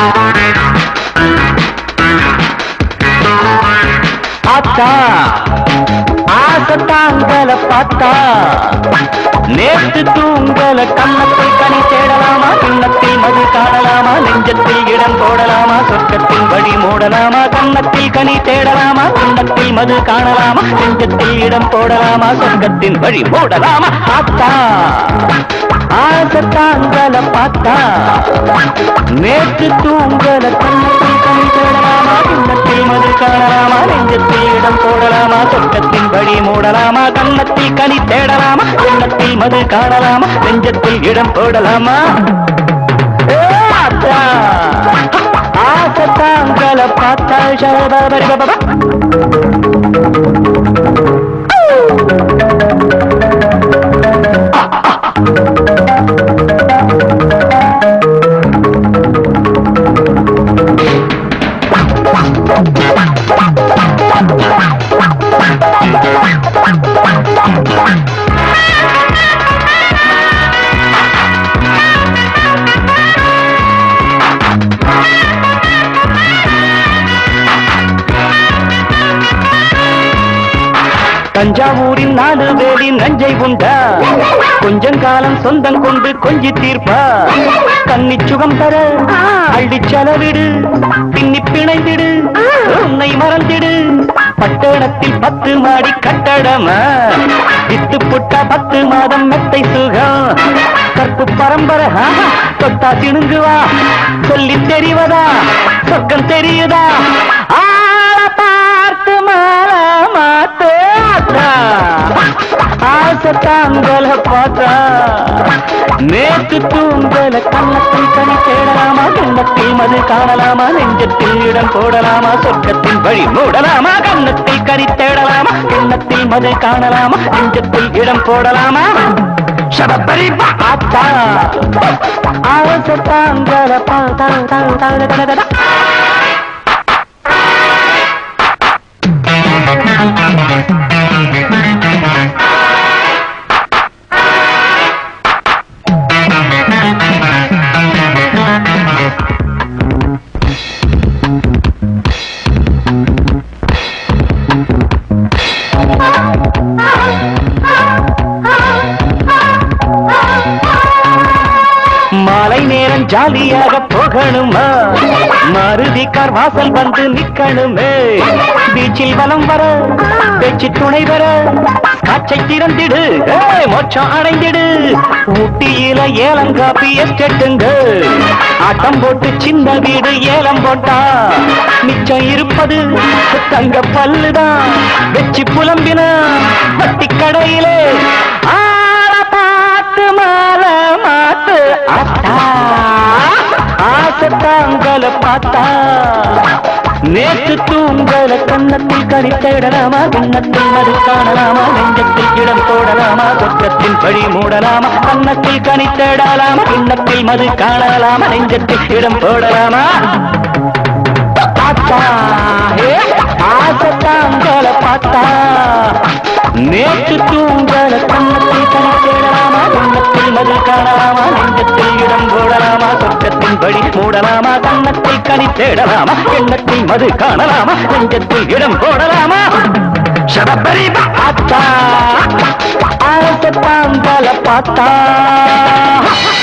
ஆத்தா ஆசத்தாங்கல பார்த்தா நேற்று தூங்கல கண்ணத்தில் கனி தேடலாமா கிண்ணத்தில் மது காணலாமா நெஞ்சத்தில் இடம் போடலாமா சொர்க்கத்தின் வழி மூடலாமா கண்ணத்தில் கனி தேடலாமா கிண்ணத்தில் மது காணலாமா நெஞ்சத்தில் இடம் போடலாமா சொர்க்கத்தின் வழி மூடலாமா ஆத்தா ஆசத்தாங்கல பார்த்தா நேற்று தூங்கல கண்ணத்தில் கனி தேடலாமா கிண்ணத்தில் மது காணலாமா நெஞ்சத்தில் இடம் போடலாமா சொர்க்கத்தின் வழி மூடலாமா கண்ணத்தில் கனி தேடலாமா கிண்ணத்தில் மது காணலாமா நெஞ்சத்தில் இடம் போடலாமா ஏ ஆத்தா, ஆசத்தாங்கல பார்த்தா ஷபபரி பபபா. தஞ்சாவூரின் நாடு வேலி நஞ்சை உண்டா கொஞ்சம் காலம் சொந்தம் கொண்டு கொஞ்சி தீர்ப்பா கன்னி சுகம் தர அள்ளி செலவிடு பின்னி பிணைந்திடு உன்னை மறந்திடு பட்டணத்தில் பத்து மாடி கட்டடமா வித்து புட்டா பத்து மாதம் மெத்தை சுகம் கற்பு பரம்பரை ஆஹா, தொட்டா திணுங்குவா சொல்லி தெரிவதா சொர்க்கம் தெரியுதா ஆள பார்த்து மாற மாத்து ஆத்தா. ஆசத்தாங்கல பார்த்தா நேற்று தூங்கல கண்ணத்தில் கனி தேடலாமா கண்ணத்தில் மது காணலாமா நெஞ்சத்தில் இடம் போடலாமா சொர்க்கத்தின் வழி மூடலாமா கண்ணத்தில் கனி தேடலாமா கிண்ணத்தில் மது காணலாமா நெஞ்சத்தில் இடம் போடலாமா சபப்பரி ஆத்தா ஆசத்தாங்கல பார்த்தா தா, தா, தா, தா, தா, தா. மாலை நேரம் ஜாலியாக போகணுமா மாருதி கார் வாசல் வந்து நிக்கணுமே பீச்சில் வலம் வர பேச்சு துணை வர காட்சை திறந்திடு ஏய், மோட்சம் அடைந்திடு ஊட்டியில ஏலம் காப்பி எஸ்டேட்டுங்க ஆட்டம் போட்டு சின்ன வீடு ஏலம் போட்டா மிச்சம் இருப்பது தங்க பல்லுதான் வெச்சி புலம்பின வட்டி கடையிலே ஆள பார்த்து மாலை மாத்து ஆத்தா ஆசத்தாங்கல பார்த்தா நேற்று தூங்கல கண்ணத்தில் கனி தேடலாமா கண்ணத்தில் மது காணலாமா நெஞ்சத்தில் இடம் போடலாமா சொர்க்கத்தின் வழி மூடலாமா கண்ணத்தில் கனி தேடலாமா கிண்ணத்தில் மது காணலாமா நெஞ்சத்தில் இடம் போடலாமா பார்த்தா ஏ, ஆசத்தாங்கல பார்த்தா நேற்று தூங்கல கண்ணத்தில் கனி தேடலாமா கண்ணத்தில் மது காணலாமா நெஞ்சத்தில் இடம் போடலாமா சொர்க்கத்தின் வழி மூடலாமா கண்ணத்தில் கனி தேடலாமா எண்ணத்தில் மது காணலாமா நெஞ்சத்தில் இடம் போடலாமா சடப்பரி பார்த்தா ஆசத்தாங்கல பார்த்தா